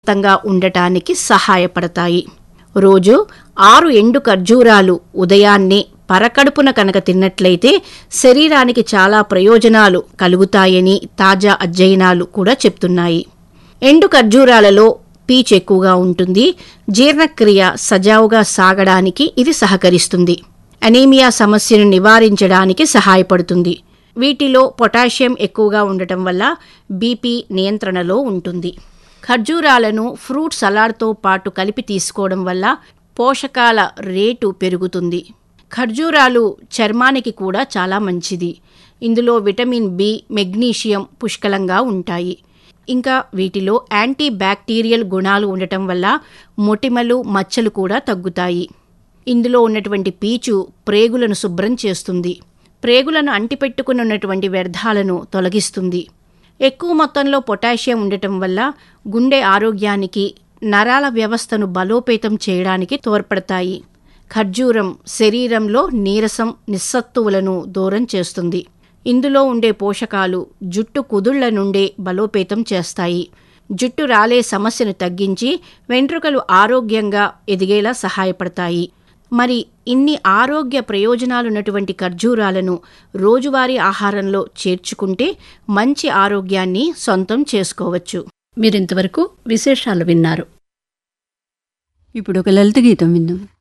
తంగా ఉండటానికి సహాయపడతాయి రోజు ఆరు ఎండు ఖర్జూరాలు ఉదయాన్నే పరకడుపున కనుక తిన్నట్లయితే శరీరానికి చాలా ప్రయోజనాలు కలుగుతాయని తాజా అధ్యయనాలు కూడా చెప్తున్నాయి ఎండు ఖర్జూరాలలో పీచు ఎక్కువగా ఉంటుంది జీర్ణక్రియ సజావుగా సాగడానికి ఇది సహకరిస్తుంది అనీమియా సమస్యను నివారించడానికి సహాయపడుతుంది వీటిలో పొటాషియం ఎక్కువగా ఉండటం వల్ల బీపీ నియంత్రణలో ఉంటుంది ఖర్జూరాలను ఫ్రూట్ సలాడ్తో పాటు కలిపి తీసుకోవడం వల్ల పోషకాల రేటు పెరుగుతుంది ఖర్జూరాలు చర్మానికి కూడా చాలా మంచిది ఇందులో విటమిన్ బి మెగ్నీషియం పుష్కలంగా ఉంటాయి ఇంకా వీటిలో యాంటీ బ్యాక్టీరియల్ గుణాలు ఉండటం వల్ల మొటిమలు మచ్చలు కూడా తగ్గుతాయి ఇందులో ఉన్నటువంటి పీచు ప్రేగులను శుభ్రం చేస్తుంది ప్రేగులను అంటిపెట్టుకుని ఉన్నటువంటి వ్యర్థాలను తొలగిస్తుంది ఎక్కువ మొత్తంలో పొటాషియం ఉండటం వల్ల గుండె ఆరోగ్యానికి నరాల వ్యవస్థను బలోపేతం చేయడానికి తోడ్పడతాయి ఖర్జూరం శరీరంలో నీరసం నిస్సత్తువులను దూరం చేస్తుంది ఇందులో ఉండే పోషకాలు జుట్టు కుదుళ్ల నుండే బలోపేతం చేస్తాయి జుట్టు రాలే సమస్యను తగ్గించి వెంట్రుకలు ఆరోగ్యంగా ఎదిగేలా సహాయపడతాయి మరి ఇన్ని ఆరోగ్య ప్రయోజనాలున్నటువంటి ఖర్జూరాలను రోజువారీ ఆహారంలో చేర్చుకుంటే మంచి ఆరోగ్యాన్ని సొంతం చేసుకోవచ్చు మీరింతవరకు విశేషాలు విన్నారు ఇప్పుడు ఒక లలిత గీతం విందాం